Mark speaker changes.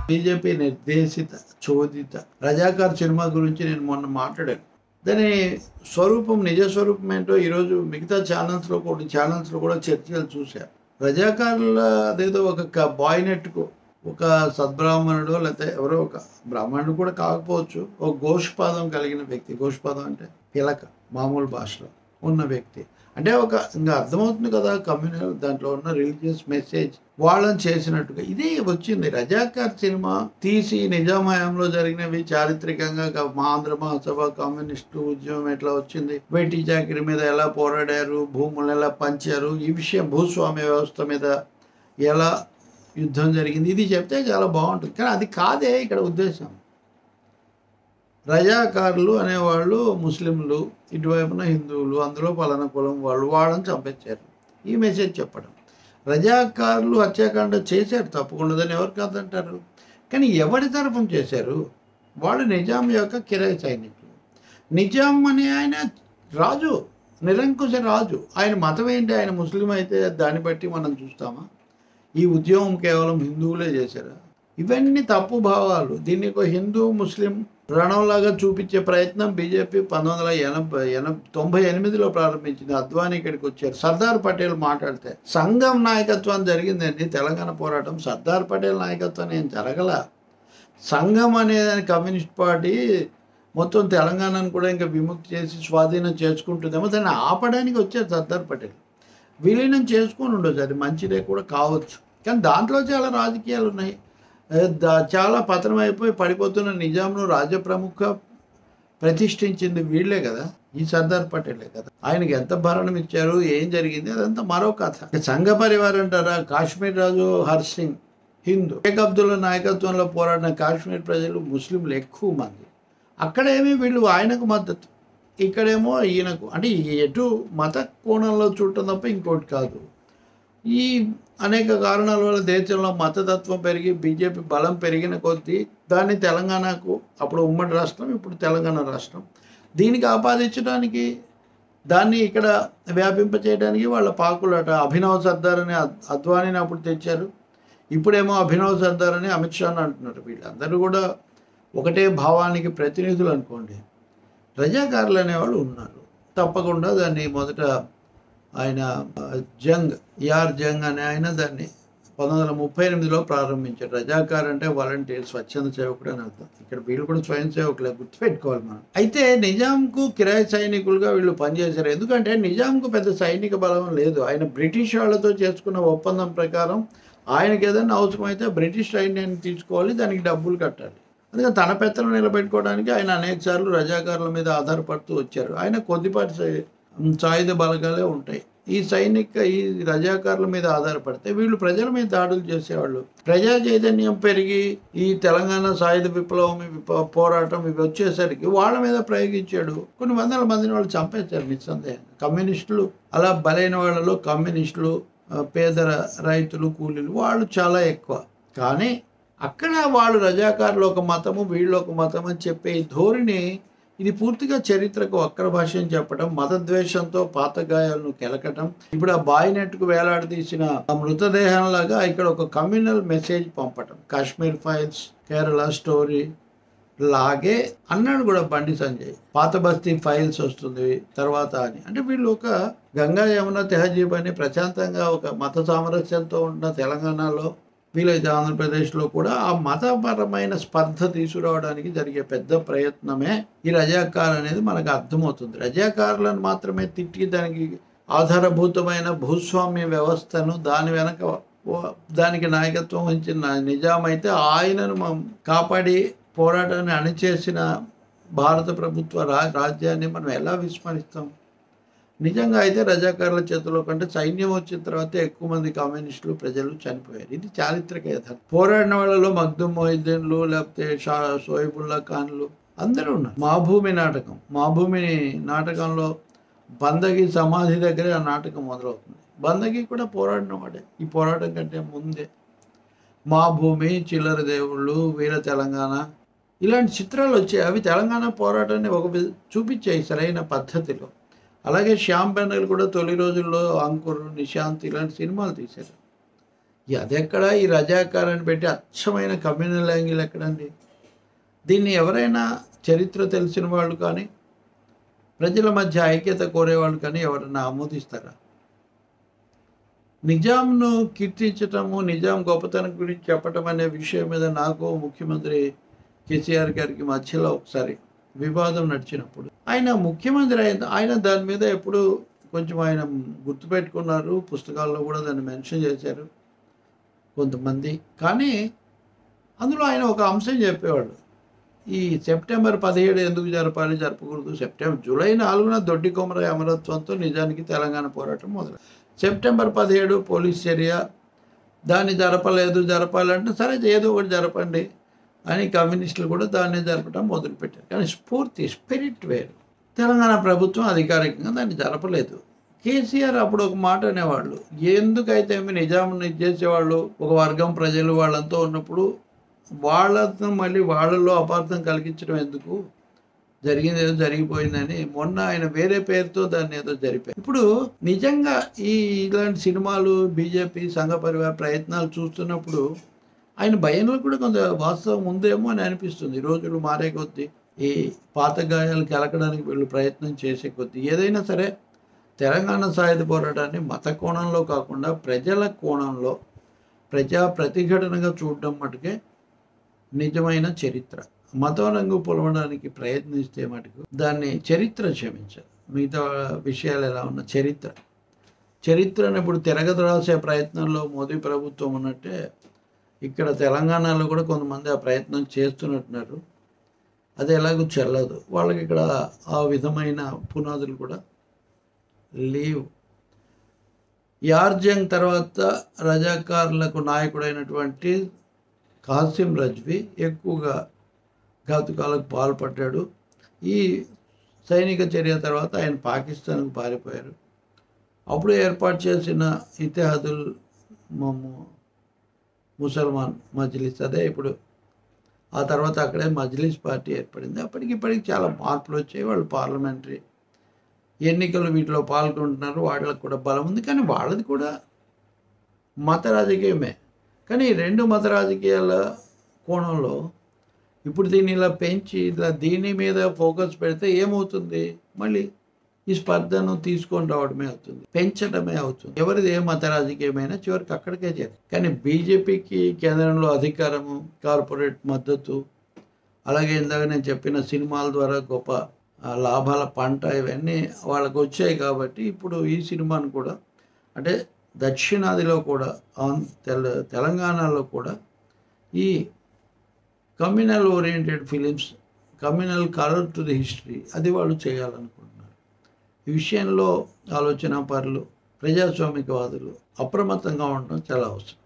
Speaker 1: BJP నిర్దేశిత చోదిత Razakar cinema గురించి నేను మొన్న మాట్లాడాను దాని స్వరూపం నిజ స్వరూపం ఏంటో ఈరోజు మిగతా ఛానల్స్లో కొన్ని ఛానల్స్లో కూడా చర్చలు చూశారు రజాకారుల అదేదో ఒక బాయ్ నెట్కు ఒక సద్బ్రాహ్మణుడు లేకపోతే ఎవరో ఒక బ్రాహ్మణుడు కూడా కాకపోవచ్చు ఒక గోష్పాదం కలిగిన వ్యక్తి గోష్పాదం అంటే పిలక మామూలు భాషలో ఉన్న వ్యక్తి అంటే ఒక ఇంకా అర్థమవుతుంది కదా కమ్యూనల్ దాంట్లో ఉన్న రిలీజియస్ మెసేజ్ వాళ్ళని చేసినట్టుగా ఇది వచ్చింది రజాకార్ సినిమా తీసి నిజామయంలో జరిగినవి చారిత్రకంగా క- మా ఆంధ్ర మహాసభ కమ్యూనిస్టు ఉద్యమం ఎట్లా వచ్చింది వేటి చాకరీ మీద ఎలా పోరాడారు భూములు ఎలా పంచారు ఈ విషయం భూస్వామ్య వ్యవస్థ మీద ఎలా యుద్ధం జరిగింది ఇది చెప్తే చాలా బాగుంటుంది కానీ అది కాదే ఇక్కడ ఉద్దేశం రజాకారులు అనేవాళ్ళు ముస్లింలు ఇటువైపున హిందువులు అందులో పలానా కులం వాళ్ళు వాళ్ళని చంపించారు ఈ మెసేజ్ చెప్పడం రజాకారులు హత్యాకాండ చేశారు తప్పకుండా ఎవరు కాదంటారు కానీ ఎవరి తరఫున చేశారు వాళ్ళు నిజాం యొక్క కిరాయి సైనికులు నిజాం అనే ఆయన రాజు నిరంకుశ రాజు ఆయన మతం ఏంటి ఆయన ముస్లిం అయితే దాన్ని బట్టి మనం చూస్తామా ఈ ఉద్యమం కేవలం హిందువులే చేశారా ఇవన్నీ తప్పు భావాలు దీన్ని ఒక హిందూ ముస్లిం రణంలాగా చూపించే ప్రయత్నం బీజేపీ పంతొమ్మిది వందల ఎనభై ఎనభై తొంభై ఎనిమిదిలో ప్రారంభించింది అద్వానీ ఇక్కడికి వచ్చారు సర్దార్ పటేల్ మాట్లాడితే సంఘం నాయకత్వం జరిగిందండి తెలంగాణ పోరాటం సర్దార్ పటేల్ నాయకత్వం ఏం జరగల సంఘం అనేది కమ్యూనిస్ట్ పార్టీ మొత్తం తెలంగాణను కూడా ఇంకా విముక్తి చేసి స్వాధీనం చేసుకుంటుందేమో దాన్ని ఆపడానికి వచ్చారు సర్దార్ పటేల్ విలీనం చేసుకొని ఉండొచ్చు అది మంచిదే కూడా కావచ్చు కానీ దాంట్లో చాలా రాజకీయాలు ఉన్నాయి ఏ, దా- చాలా పతనం అయిపోయి పడిపోతున్న నిజాంను రాజ్య ప్రముఖ ప్రతిష్ఠించింది వీళ్ళే కదా ఈ సర్దార్ పటేలే కదా ఆయనకి ఎంత భరణం ఇచ్చారు ఏం జరిగింది అదంతా మరో కథ సంఘ పరివారం అంటారా కాశ్మీర్ రాజు హర్ సింగ్ హిందూ షేక్ అబ్దుల్లా నాయకత్వంలో పోరాడిన కాశ్మీర్ ప్రజలు ముస్లింలు ఎక్కువ మంది అక్కడేమి వీళ్ళు ఆయనకు మద్దతు ఇక్కడేమో ఈయనకు అంటే ఈ ఎటు మత కోణంలో చూడటం తప్ప ఇంకోటి కాదు ఈ అనేక కారణాల వల్ల దేశంలో మతతత్వం పెరిగి బీజేపీ బలం పెరిగిన కొద్దీ దాన్ని తెలంగాణకు అప్పుడు ఉమ్మడి రాష్ట్రం ఇప్పుడు తెలంగాణ రాష్ట్రం దీనికి ఆపాదించడానికి దాన్ని ఇక్కడ వ్యాపింపచేయడానికి వాళ్ళ పాకులట అభినవ్ సర్దార్ అని అద్- అద్వానీని అప్పుడు తెచ్చారు ఇప్పుడేమో అభినవ్ సర్దార్ అని అమిత్ షాని అంటున్నారు వీళ్ళందరూ కూడా ఒకటే భావానికి ప్రతినిధులు అనుకోండి రజాకారులు అనేవాళ్ళు ఉన్నారు తప్పకుండా దాన్ని మొదట ఆయన ఆ, జంగ్ యార్ జంగ్ అనే ఆయన దాన్ని పంతొమ్మిది వందల ముప్పై ఎనిమిదిలో ప్రారంభించారు రజాకార్ అంటే వాలంటీర్ స్వచ్ఛంద సేవకుడు అని అర్థం ఇక్కడ వీళ్ళు కూడా స్వయం సేవకులే గుర్తుపెట్టుకోవాలి మనం అయితే నిజాంకు కిరాయి సైనికులుగా వీళ్ళు పనిచేశారు ఎందుకంటే నిజాంకు పెద్ద సైనిక బలం లేదు ఆయన బ్రిటిష్ వాళ్ళతో చేసుకున్న ఒప్పందం ప్రకారం ఆయనకి ఏదైనా అవసరమైతే బ్రిటిష్ సైన్యాన్ని తీసుకోవాలి దానికి డబ్బులు కట్టాలి అందుకని తన పెత్తనం నిలబెట్టుకోవడానికి ఆయన అనేక సార్లు రజాకారుల మీద ఆధారపడుతూ వచ్చారు ఆయన కొద్దిపాటి సై- సాయుధ బలగాలే ఉంటాయి ఈ సైనిక ఈ రజాకారుల మీద ఆధారపడితే వీళ్ళు ప్రజల మీద దాడులు చేసేవాళ్ళు ప్రజా చైతన్యం పెరిగి ఈ తెలంగాణ సాయుధ విప్లవం ఈ విప- పోరాటం ఇవి వచ్చేసరికి వాళ్ళ మీద ప్రయోగించాడు కొన్ని వందల మందిని వాళ్ళు చంపేశారు నిస్సందేహంగా కమ్యూనిస్టులు అలా బలైన వాళ్ళలో కమ్యూనిస్టులు ఆ, పేద ర- రైతులు కూలీలు వాళ్ళు చాలా ఎక్కువ కానీ అక్కడ వాళ్ళు రజాకారులు ఒక మతము వీళ్ళు ఒక మతం అని చెప్పే ఈ ధోరణి ఇది పూర్తిగా చరిత్రకు వక్ర భాష్యం చెప్పడం మతద్వేషంతో పాత గాయాలను కెలకటం ఇప్పుడు ఆ బాయ్ నెట్కు వేలాడదీసిన ఆ మృతదేహంలాగా ఇక్కడ ఒక కమ్యూనల్ మెసేజ్ పంపటం కాశ్మీర్ ఫైల్స్ కేరళ స్టోరీ లాగే అన్నాడు కూడా బండి సంజయ్ పాత బస్తీ ఫైల్స్ వస్తుంది తర్వాత అని అంటే వీళ్ళు ఒక గంగా యమున తెహజీబ్ అని ప్రశాంతంగా ఒక మత సామరస్యంతో ఉన్న తెలంగాణలో వీలైతే ఆంధ్రప్రదేశ్లో కూడా ఆ మతపరమైన స్పర్ధ తీసుకురావడానికి జరిగే పెద్ద ప్రయత్నమే ఈ రజాకార్ అనేది మనకు అర్థమవుతుంది రజాకారులను మాత్రమే తిట్టి దానికి ఆధారభూతమైన భూస్వామ్య వ్యవస్థను దాని వెనక ఓ- దానికి నాయకత్వం వహించిన నిజాం అయితే ఆయనను మనం కాపాడి పోరాటాన్ని అణిచేసిన భారత ప్రభుత్వ రా రాజ్యాన్ని మనం ఎలా విస్మరిస్తాం నిజంగా అయితే రజాకారుల చేతిలో కంటే సైన్యం వచ్చిన తర్వాత ఎక్కువ మంది కమ్యూనిస్టులు ప్రజలు చనిపోయారు ఇది చారిత్రక యథార్థం పోరాడిన వాళ్ళలో మగ్దుమ్ మొహిద్దీన్లు లేకపోతే షా షోయిబుల్లా ఖాన్లు అందరూ ఉన్నారు మా భూమి నాటకం మా భూమి నాటకంలో బందగి సమాధి దగ్గరే ఆ నాటకం మొదలవుతుంది బందగి కూడా పోరాడిన వాడే ఈ పోరాటం కంటే ముందే మా భూమి చిల్లర దేవుళ్ళు వీర తెలంగాణ ఇలాంటి చిత్రాలు వచ్చాయి అవి తెలంగాణ పోరాటాన్ని ఒక వి- చూపించాయి సరైన పద్ధతిలో అలాగే శ్యామ్ బెనగల్ కూడా తొలి రోజుల్లో అంకుర్ నిశాంత్ ఇలాంటి సినిమాలు తీశారు ఈ అదెక్కడ ఈ రజాకారాన్ని పెట్టి అచ్చమైన కమ్యూనల్ యాంగిల్ ఎక్కడండి దీన్ని ఎవరైనా చరిత్ర తెలిసిన వాళ్ళు కానీ ప్రజల మధ్య ఐక్యత కోరేవాళ్ళు కానీ ఎవరైనా ఆమోదిస్తారా నిజాంను కీర్తించటము నిజాం గొప్పతనం గురించి చెప్పటం అనే విషయం మీద నాకు ముఖ్యమంత్రి కేసీఆర్ గారికి మధ్యలో ఒకసారి వివాదం నడిచినప్పుడు ఆయన ముఖ్యమంత్రి అయిన ఆయన దాని మీద ఎప్పుడు కొంచెం ఆయన గుర్తుపెట్టుకున్నారు పుస్తకాల్లో కూడా దాన్ని మెన్షన్ చేశారు కొంతమంది కానీ అందులో ఆయన ఒక అంశం చెప్పేవాళ్ళు ఈ సెప్టెంబర్ పదిహేడు ఎందుకు జరపాలి జరపకూడదు సెప్టెంబర్ జూలై నాలుగున దొడ్డి కొమర అమరత్వంతో నిజానికి తెలంగాణ పోరాటం మొదలు సెప్టెంబర్ పదిహేడు పోలీస్ చర్య దాన్ని జరపలేదు జరపాలంటే సరే ఏదో ఒకటి జరపండి అని కమ్యూనిస్టులు కూడా దాన్ని జరపడం మొదలుపెట్టారు కానీ స్ఫూర్తి స్పిరిట్ వేరు తెలంగాణ ప్రభుత్వం అధికారికంగా దాన్ని జరపలేదు కేసీఆర్ అప్పుడు ఒక మాట అనేవాళ్ళు ఎందుకైతే మీ నిజాముని చేసేవాళ్ళు ఒక వర్గం ప్రజలు వాళ్ళంతా ఉన్నప్పుడు వాళ్ళతో మళ్ళీ వాళ్ళలో అపార్థం కలిగించడం ఎందుకు జరిగింది ఏదో జరిగిపోయిందని మొన్న ఆయన వేరే పేరుతో దాన్ని ఏదో జరిపారు ఇప్పుడు నిజంగా ఈ ఇలాంటి సినిమాలు బీజేపీ సంఘ పరివార ప్రయత్నాలు చూస్తున్నప్పుడు ఆయన భయంలో కూడా కొంత వాస్తవం ఉందేమో అని అనిపిస్తుంది రోజులు మారే కొద్దీ ఈ పాత గాయాలు కలకడానికి వీళ్ళు ప్రయత్నం చేసే కొద్దీ ఏదైనా సరే తెలంగాణ సాయుధ పోరాటాన్ని మత కోణంలో కాకుండా ప్రజల కోణంలో ప్రజా ప్రతిఘటనగా చూడడం మటుకే నిజమైన చరిత్ర మతం రంగు పొలవడానికి ప్రయత్నిస్తే మటుకు దాన్ని చరిత్ర క్షమించాలి మిగతా విషయాలు ఎలా ఉన్న చరిత్ర చరిత్రను ఇప్పుడు తిరగదు రాసే ప్రయత్నంలో మోదీ ప్రభుత్వం ఉన్నట్టే ఇక్కడ తెలంగాణలో కూడా కొంతమంది ఆ ప్రయత్నం చేస్తున్నట్టున్నారు అది ఎలాగో చెల్లదు వాళ్ళకి ఇక్కడ ఆ విధమైన పునాదులు కూడా లేవు యార్జంగ్ తర్వాత రజాకారులకు నాయకుడైనటువంటి కాసిం రజ్వీ ఎక్కువగా ఘాతుకాలకు పాల్పడ్డాడు ఈ సైనిక చర్య తర్వాత ఆయన పాకిస్తాన్కు పారిపోయారు అప్పుడు ఏర్పాటు చేసిన ఇతిహాదుల్ మమ్ము ముసల్మాన్ మజ్లిస్ అదే ఇప్పుడు ఆ తర్వాత అక్కడే మజ్లిస్ పార్టీ ఏర్పడింది అప్పటికి ఇప్పటికి చాలా మార్పులు వచ్చాయి వాళ్ళు పార్లమెంటరీ ఎన్నికలు వీటిలో పాల్గొంటున్నారు వాళ్ళకు కూడా బలం ఉంది కానీ వాళ్ళది కూడా మత రాజకీయమే కానీ ఈ రెండు మత రాజకీయాల కోణంలో ఇప్పుడు దీన్ని ఇలా పెంచి ఇలా దీని మీద ఫోకస్ పెడితే ఏమవుతుంది మళ్ళీ ఈ స్పర్ధను తీసుకొని రావడమే అవుతుంది పెంచడమే అవుతుంది ఎవరిది ఏ మత రాజకీయమైనా చివరికి అక్కడికే చేరు కానీ బీజేపీకి కేంద్రంలో అధికారము కార్పొరేట్ మద్దతు అలాగే ఇందాక నేను చెప్పిన సినిమాల ద్వారా గొప్ప ఆ, లాభాల పంట ఇవన్నీ వాళ్ళకు వచ్చాయి కాబట్టి ఇప్పుడు ఈ సినిమాను కూడా అంటే దక్షిణాదిలో కూడా ఆంధ్ర తెల తెలంగాణలో కూడా ఈ communal oriented films communal colour to the history అది వాళ్ళు చేయాలనుకుంటున్నారు ఈ విషయంలో ఆలోచన పరులు ప్రజాస్వామికవాదులు అప్రమత్తంగా ఉండడం చాలా అవసరం